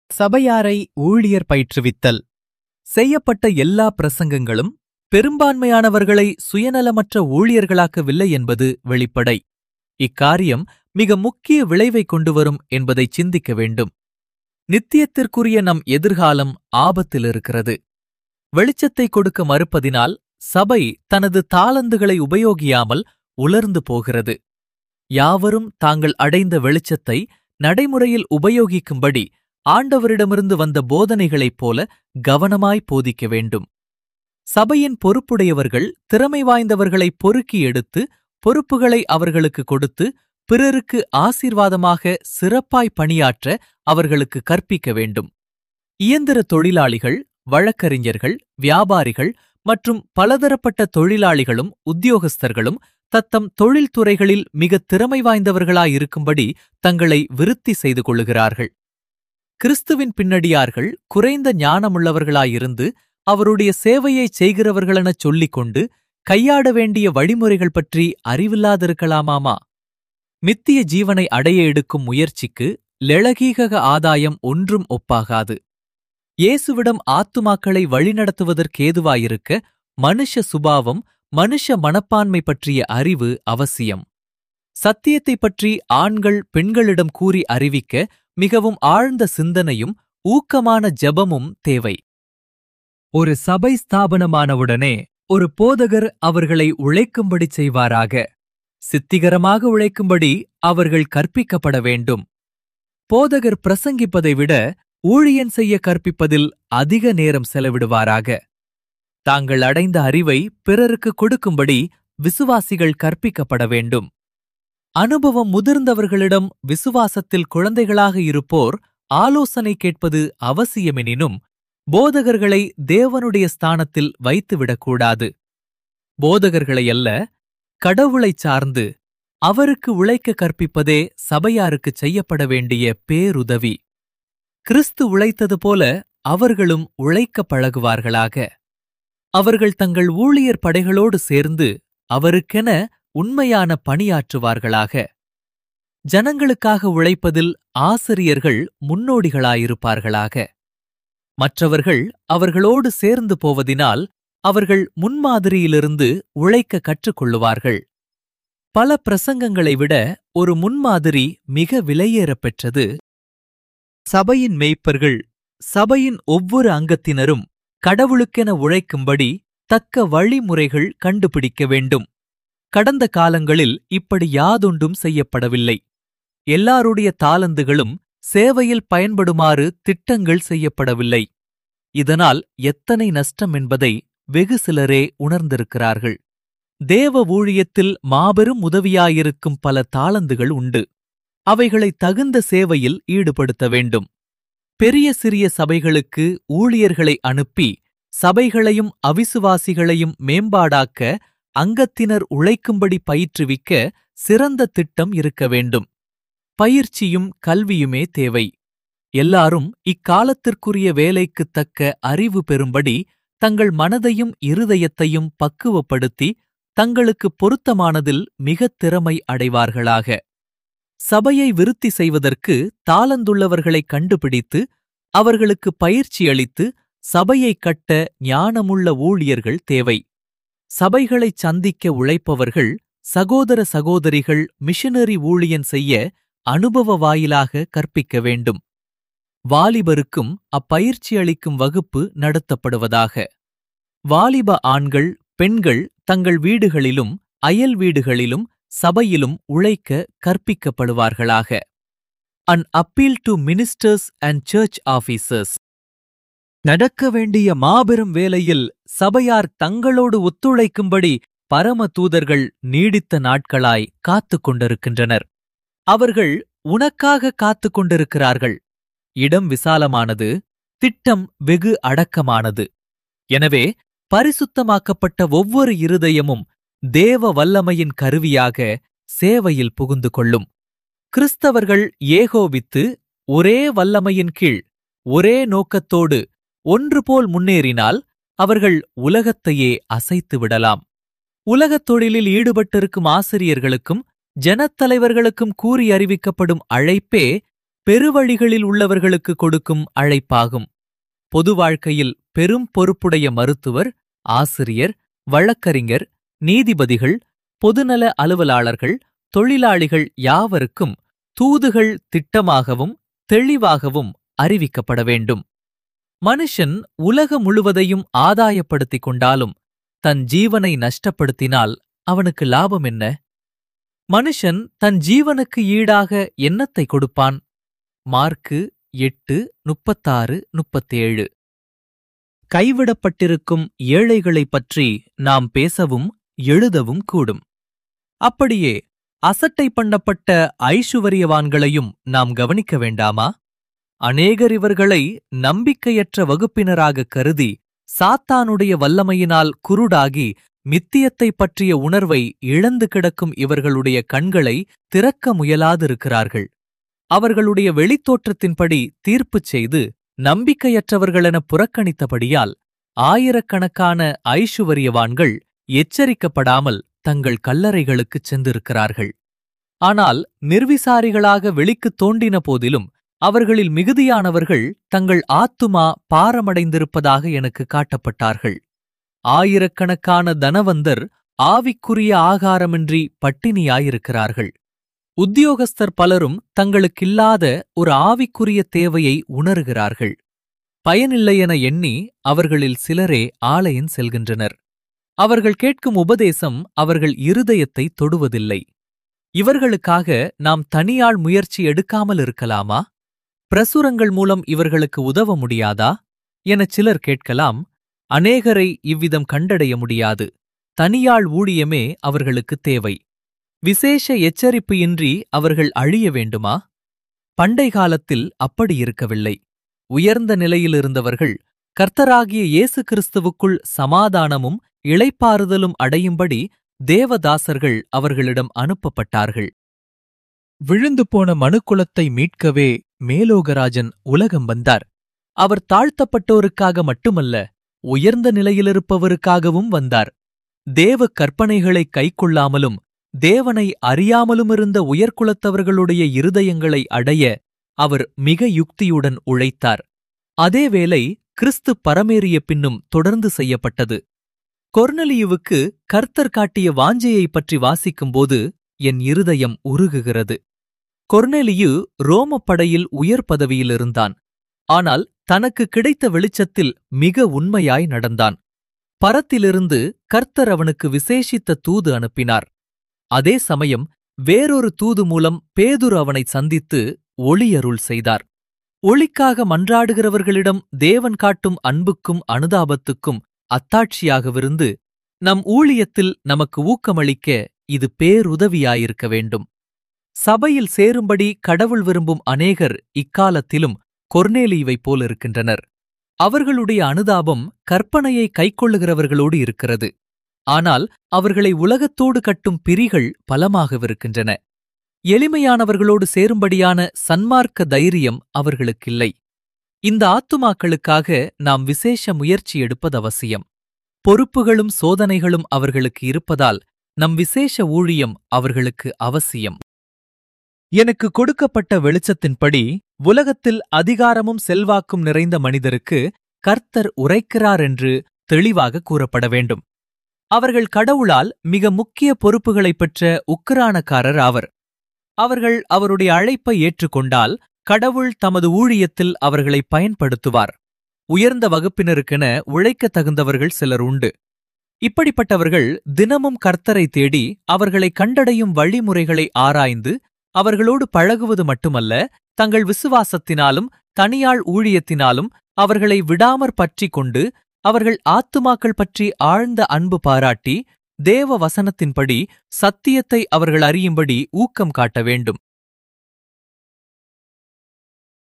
சபையாரை ஊழியர் பயிற்றுவித்தல் செய்யப்பட்ட எல்லா பிரசங்கங்களும் பெரும்பான்மையானவர்களை சுயநலமற்ற ஊழியர்களாக்கவில்லை என்பது வெளிப்படை இக்காரியம் மிக முக்கிய விளைவை கொண்டுவரும் என்பதை சிந்திக்க வேண்டும் நித்தியத்திற்குரிய நம் எதிர்காலம் ஆபத்தில் இருக்கிறது வெளிச்சத்தை கொடுக்க மறுப்பதினால் சபை தனது தாளந்துகளை உபயோகியாமல் உலர்ந்து போகிறது யாவரும் தாங்கள் அடைந்த வெளிச்சத்தை நடைமுறையில் உபயோகிக்கும்படி ஆண்டவரிடமிருந்து வந்த போதனைகளைப் போல கவனமாய் போதிக்க வேண்டும் சபையின் பொறுப்புடையவர்கள் திறமை வாய்ந்தவர்களை பொறுக்கி எடுத்து பொறுப்புகளை அவர்களுக்கு கொடுத்து பிறருக்கு ஆசீர்வாதமாக சிறப்பாய் பணியாற்ற அவர்களுக்கு கற்பிக்க வேண்டும் இயந்திர தொழிலாளிகள் வழக்கறிஞர்கள் வியாபாரிகள் மற்றும் பலதரப்பட்ட தொழிலாளிகளும் உத்தியோகஸ்தர்களும் தத்தம் தொழில்துறைகளில் மிக திறமை வாய்ந்தவர்களாயிருக்கும்படி தங்களை விருத்தி செய்து கொள்ளுகிறார்கள் கிறிஸ்துவின் பின்னடியார்கள் குறைந்த ஞானமுள்ளவர்களாயிருந்து அவருடைய சேவையைச் செய்கிறவர்களெனச் சொல்லிக் கொண்டு கையாட வேண்டிய வழிமுறைகள் பற்றி அறிவில்லாதிருக்கலாமாமா மித்திய ஜீவனை அடைய எடுக்கும் முயற்சிக்கு லெளகீக ஆதாயம் ஒன்றும் ஒப்பாகாது இயேசுவிடம் ஆத்துமாக்களை வழிநடத்துவதற்கேதுவாயிருக்க மனுஷ சுபாவம் மனுஷ மனப்பான்மை பற்றிய அறிவு அவசியம் சத்தியத்தைப் பற்றி ஆண்கள் பெண்களிடம் கூறி அறிவிக்க மிகவும் ஆழ்ந்த சிந்தனையும் ஊக்கமான ஜெபமும் தேவை ஒரு சபை ஸ்தாபனமானவுடனே ஒரு போதகர் அவர்களை உழைக்கும்படி செய்வாராக சித்திகரமாக உழைக்கும்படி அவர்கள் கற்பிக்கப்பட வேண்டும் போதகர் பிரசங்கிப்பதை விட ஊழியன் செய்ய கற்பிப்பதில் அதிக நேரம் செலவிடுவாராக தாங்கள் அடைந்த அறிவை பிறருக்கு கொடுக்கும்படி விசுவாசிகள் கற்பிக்கப்பட வேண்டும் அனுபவம் முதிர்ந்தவர்களிடம் விசுவாசத்தில் குழந்தைகளாக இருப்போர் ஆலோசனை கேட்பது அவசியமெனினும் போதகர்களை தேவனுடைய ஸ்தானத்தில் வைத்துவிடக்கூடாது போதகர்களை அல்ல கடவுளைச் சார்ந்து அவருக்கு உழைக்க கற்பிப்பதே சபையாருக்குச் செய்யப்பட வேண்டிய பேருதவி கிறிஸ்து உழைத்தது போல அவர்களும் உழைக்கப் பழகுவார்களாக அவர்கள் தங்கள் ஊழியர் படைகளோடு சேர்ந்து அவருக்கென உண்மையான பணியாற்றுவார்களாக ஜனங்களுக்காக உழைப்பதில் ஆசிரியர்கள் முன்னோடிகளாயிருப்பார்களாக மற்றவர்கள் அவர்களோடு சேர்ந்து போவதினால் அவர்கள் முன்மாதிரியிலிருந்து உழைக்க கற்றுக்கொள்ளுவார்கள் பல பிரசங்கங்களை விட ஒரு முன்மாதிரி மிக விலையேறப் பெற்றது சபையின் மேய்ப்பர்கள் சபையின் ஒவ்வொரு அங்கத்தினரும் கடவுளுக்கென உழைக்கும்படி தக்க வழிமுறைகள் கண்டுபிடிக்க வேண்டும் கடந்த காலங்களில் இப்படி யாதொன்றும் செய்யப்படவில்லை எல்லாருடைய தாளந்துகளும் சேவையில் பயன்படுமாறு திட்டங்கள் செய்யப்படவில்லை இதனால் எத்தனை நஷ்டம் என்பதை வெகு சிலரே உணர்ந்திருக்கிறார்கள் தேவ ஊழியத்தில் மாபெரும் உதவியாயிருக்கும் பல தாளந்துகள் உண்டு அவைகளை தகுந்த சேவையில் ஈடுபடுத்த வேண்டும் பெரிய சிறிய சபைகளுக்கு ஊழியர்களை அனுப்பி சபைகளையும் அவிசுவாசிகளையும் மேம்பாடாக்க அங்கத்தினர் உழைக்கும்படி பயிற்றுவிக்க சிறந்த திட்டம் இருக்க வேண்டும் பயிற்சியும் கல்வியுமே தேவை எல்லாரும் இக்காலத்திற்குரிய வேலைக்குத் தக்க அறிவு பெறும்படி தங்கள் மனதையும் இருதயத்தையும் பக்குவப்படுத்தி தங்களுக்கு பொருத்தமானதில் மிகத் திறமை அடைவார்களாக சபையை விருத்தி செய்வதற்கு தாளந்துள்ளவர்களைக் கண்டுபிடித்து அவர்களுக்கு பயிற்சி அளித்து சபையைக் கட்ட ஞானமுள்ள ஊழியர்கள் தேவை சபைகளைச் சந்திக்க உழைப்பவர்கள் சகோதர சகோதரிகள் மிஷனரி ஊழியன் செய்ய அனுபவ வாயிலாக கற்பிக்க வேண்டும் வாலிபருக்கும் அப்பயிற்சி அளிக்கும் வகுப்பு நடத்தப்படுவதாக வாலிப ஆண்கள் பெண்கள் தங்கள் வீடுகளிலும் அயல் வீடுகளிலும் சபையிலும் உழைக்க கற்பிக்கப்படுவார்களாக an appeal to ministers and church officers நடக்க வேண்டிய மாபெரும் வேலையில் சபையார் தங்களோடு ஒத்துழைக்கும்படி பரம தூதர்கள் நீடித்த நாட்களாய் காத்துக் கொண்டிருக்கின்றனர் அவர்கள் உனக்காக காத்துக் கொண்டிருக்கிறார்கள் இடம் விசாலமானது திட்டம் வெகு அடக்கமானது எனவே பரிசுத்தமாக்கப்பட்ட ஒவ்வொரு இருதயமும் தேவ வல்லமையின் கருவியாக சேவையில் புகுந்து கொள்ளும் கிறிஸ்தவர்கள் ஏகோபித்து ஒரே வல்லமையின் கீழ் ஒரே நோக்கத்தோடு ஒன்றுபோல் முன்னேறினால் அவர்கள் உலகத்தையே அசைத்து விடலாம் உலகத் தொழிலில் ஈடுபட்டிருக்கும் ஆசிரியர்களுக்கும் ஜனத்தலைவர்களுக்கும் கூறி அறிவிக்கப்படும் அழைப்பே பெருவழிகளில் உள்ளவர்களுக்கு கொடுக்கும் அழைப்பாகும் பொது வாழ்க்கையில் பெரும் பொறுப்புடைய மருத்துவர் ஆசிரியர் வழக்கறிஞர் நீதிபதிகள் பொதுநல அலுவலாளர்கள் தொழிலாளிகள் யாவருக்கும் தூதுகள் திட்டமாகவும் தெளிவாகவும் அறிவிக்கப்பட வேண்டும் மனுஷன் உலகம் முழுவதையும் ஆதாயப்படுத்திக் கொண்டாலும் தன் ஜீவனை நஷ்டப்படுத்தினால் அவனுக்கு லாபம் என்ன மனுஷன் தன் ஜீவனுக்கு ஈடாக என்னத்தை கொடுப்பான் மார்க்கு எட்டு முப்பத்தாறு முப்பத்தேழு கைவிடப்பட்டிருக்கும் ஏழைகளைப் பற்றி நாம் பேசவும் எழுதவும் கூடும் அப்படியே அசட்டை பண்ணப்பட்ட ஐசுவரியவான்களையும் நாம் கவனிக்க வேண்டாமா அநேகர் இவர்களை நம்பிக்கையற்ற வகுப்பினராக கருதி சாத்தானுடைய வல்லமையினால் குருடாகி மித்தியத்தைப் பற்றிய உணர்வை இழந்து கிடக்கும் இவர்களுடைய கண்களை திறக்க முயலாதிருக்கிறார்கள் அவர்களுடைய வெளித்தோற்றத்தின்படி தீர்ப்புச் செய்து நம்பிக்கையற்றவர்களென புறக்கணித்தபடியால் ஆயிரக்கணக்கான ஐசுவரியவான்கள் எச்சரிக்கப்படாமல் தங்கள் கல்லறைகளுக்குச் சென்றிருக்கிறார்கள் ஆனால் நிர்விசாரிகளாக வெளிக்குத் தோண்டின போதிலும் அவர்களில் மிகுதியானவர்கள் தங்கள் ஆத்துமா பாரமடைந்திருப்பதாக எனக்கு காட்டப்பட்டார்கள் ஆயிரக்கணக்கான தனவந்தர் ஆவிக்குரிய ஆகாரமின்றி பட்டினியாயிருக்கிறார்கள் உத்தியோகஸ்தர் பலரும் தங்களுக்கில்லாத ஒரு ஆவிக்குரிய தேவையை உணர்கிறார்கள் பயனில்லை என எண்ணி அவர்களில் சிலரே ஆலயம் செல்கின்றனர் அவர்கள் கேட்கும் உபதேசம் அவர்கள் இருதயத்தை தொடுவதில்லை இவர்களுக்காக நாம் தனியாள் முயற்சி எடுக்காமல் இருக்கலாமா பிரசுரங்கள் மூலம் இவர்களுக்கு உதவ முடியாதா எனச் சிலர் கேட்கலாம் அநேகரை இவ்விதம் கண்டடைய முடியாது தனியாள் ஊழியமே அவர்களுக்கு தேவை விசேஷ எச்சரிப்பு இன்றி அவர்கள் அழிய வேண்டுமா பண்டை காலத்தில் அப்படி இருக்கவில்லை உயர்ந்த நிலையிலிருந்தவர்கள் கர்த்தராகிய இயேசு கிறிஸ்துவுக்குள் சமாதானமும் இளைப்பாறுதலும் அடையும்படி தேவதாசர்கள் அவர்களிடம் அனுப்பப்பட்டார்கள் விழுந்து போன மனுக்குலத்தை மீட்கவே மேலோகராஜன் உலகம் வந்தார் அவர் தாழ்த்தப்பட்டோருக்காக மட்டுமல்ல உயர்ந்த நிலையிலிருப்பவருக்காகவும் வந்தார் தேவ கற்பனைகளை கைக்கொள்ளாமலும் தேவனை அறியாமலுமிருந்த உயர்குலத்தவர்களுடைய இருதயங்களை அடைய அவர் மிக யுக்தியுடன் உழைத்தார் அதேவேளை கிறிஸ்து பரமேறிய பின்னும் தொடர்ந்து செய்யப்பட்டது கொர்னலியுவுக்கு கர்த்தர் காட்டிய வாஞ்சையைப் பற்றி வாசிக்கும்போது என் இருதயம் உருகுகிறது கொர்னெலியு ரோமப் படையில் உயர் பதவியில் இருந்தான் ஆனால் தனக்கு கிடைத்த வெளிச்சத்தில் மிக உண்மையாய் நடந்தான் பரத்திலிருந்து கர்த்தர் அவனுக்கு விசேஷித்த தூது அனுப்பினார் அதே சமயம் வேறொரு தூது மூலம் பேதுரு அவனை சந்தித்து ஒளியருள் செய்தார் ஒளிக்காக மன்றாடுகிறவர்களிடம் தேவன் காட்டும் அன்புக்கும் அனுதாபத்துக்கும் அத்தாட்சியாகவிருந்து நம் ஊழியத்தில் நமக்கு ஊக்கமளிக்க இது பேருதவியாயிருக்க வேண்டும் சபையில் சேரும்படி கடவுள் விரும்பும் அநேகர் இக்காலத்திலும் கொர்னேலியுவைப் போலிருக்கின்றனர் அவர்களுடைய அனுதாபம் கற்பனையை கைக்கொள்ளுகிறவர்களோடு இருக்கிறது ஆனால் அவர்களை உலகத்தோடு கட்டும் பிரிகள் பலமாகவிருக்கின்றன எளிமையானவர்களோடு சேரும்படியான சன்மார்க்க தைரியம் அவர்களுக்கில்லை இந்த ஆத்துமாக்களுக்காக நாம் விசேஷ முயற்சி எடுப்பது அவசியம் பொறுப்புகளும் சோதனைகளும் அவர்களுக்கு இருப்பதால் நம் விசேஷ ஊழியம் அவர்களுக்கு அவசியம் எனக்கு கொடுக்கப்பட்ட வெளிச்சத்தின்படி உலகத்தில் அதிகாரமும் செல்வாக்கும் நிறைந்த மனிதருக்கு கர்த்தர் உரைக்கிறார் என்று தெளிவாக கூறப்பட வேண்டும் அவர்கள் கடவுளால் மிக முக்கிய பொறுப்புகளைப் பெற்ற உக்கிரானக்காரர் ஆவர் அவர்கள் அவருடைய அழைப்பை ஏற்றுக்கொண்டால் கடவுள் தமது ஊழியத்தில் அவர்களை பயன்படுத்துவார் உயர்ந்த வகுப்பினருக்கென உழைக்கத் தகுந்தவர்கள் சிலர் உண்டு இப்படிப்பட்டவர்கள் தினமும் கர்த்தரை தேடி அவர்களை கண்டடையும் வழிமுறைகளை ஆராய்ந்து அவர்களோடு பழகுவது மட்டுமல்ல தங்கள் விசுவாசத்தினாலும் தனியாள் ஊழியத்தினாலும் அவர்களை விடாமற் பற்றிக் கொண்டு அவர்கள் ஆத்துமாக்கள் பற்றி ஆழ்ந்த அன்பு பாராட்டி தேவ வசனத்தின்படி சத்தியத்தை அவர்கள் அறியும்படி ஊக்கம் காட்ட வேண்டும்